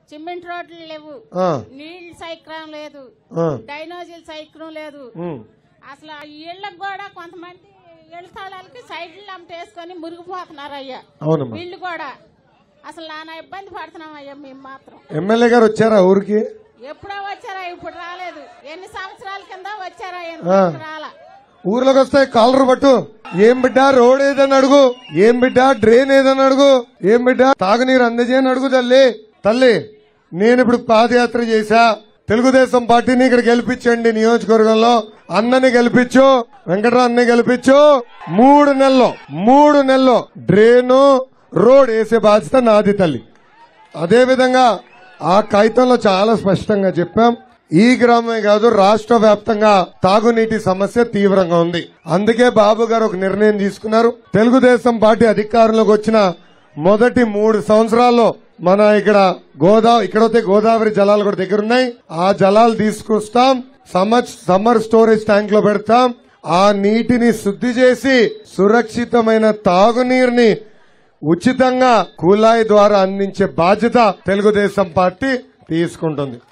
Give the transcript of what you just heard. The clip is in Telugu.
సిమెంట్ రోడ్లు లేవు ఆ, నీళ్లు సైక్రం లేదు ఆ, డైనోజిల్ సైక్రం లేదు ఉమ్, అసలు ఆ ఇళ్ళకి కూడా కొంతమంది ఇళ్ళ స్థలాలకి సైడ్లు అమ్మటేసుకొని మురిగిపోతున్నారు అయ్యా అవునమ్మా వీళ్ళు కూడా అసలు నానా ఇబ్బంది పడుతున్నాం అయ్యా మేము మాత్రం ఎమ్మెల్యే గారు వచ్చారా ఊరికి ఎప్పుడో వచ్చారా ఇప్పుడు రాలేదు ఎన్ని సంవత్సరాల కింద వచ్చారా ఆ. రాలా ఊర్లోకి వస్తే కాలర్ పట్టు ఏం బిడ్డ రోడ్ ఏదని అడుగు ఏం బిడ్డ డ్రైన్ ఏదని అడుగు ఏం బిడ్డ తాగునీరు అందజేయని అడుగు తల్లి తల్లి నేను ఇప్పుడు పాదయాత్ర చేశా తెలుగుదేశం పార్టీని ఇక్కడ గెలిపించండి నియోజకవర్గంలో అన్నని గెలిపించు వెంకటరావు అన్నని గెలిపించు మూడు నెలల్లో మూడు నెలల్లో డ్రైను రోడ్ వేసే బాధ్యత నాది తల్లి అదే విధంగా ఆ కాగితంలో చాలా స్పష్టంగా చెప్పాం ఈ గ్రామమే కాదు రాష్ట్ర వ్యాప్తంగా తాగునీటి సమస్య తీవ్రంగా ఉంది అందుకే బాబు గారు ఒక నిర్ణయం తీసుకున్నారు తెలుగుదేశం పార్టీ అధికారంలోకి వచ్చిన మొదటి మూడు సంవత్సరాల్లో మన ఇక్కడ గోదావరి ఇక్కడైతే గోదావరి జలాలు కూడా దగ్గర ఉన్నాయి ఆ జలాలు తీసుకొస్తాం సమ్మర్ సమ్మర్ స్టోరేజ్ ట్యాంక్ లో పెడతాం ఆ నీటిని శుద్ధి చేసి సురక్షితమైన తాగునీరుని ఉచితంగా కుళాయి ద్వారా అందించే బాధ్యత తెలుగుదేశం పార్టీ తీసుకుంటుంది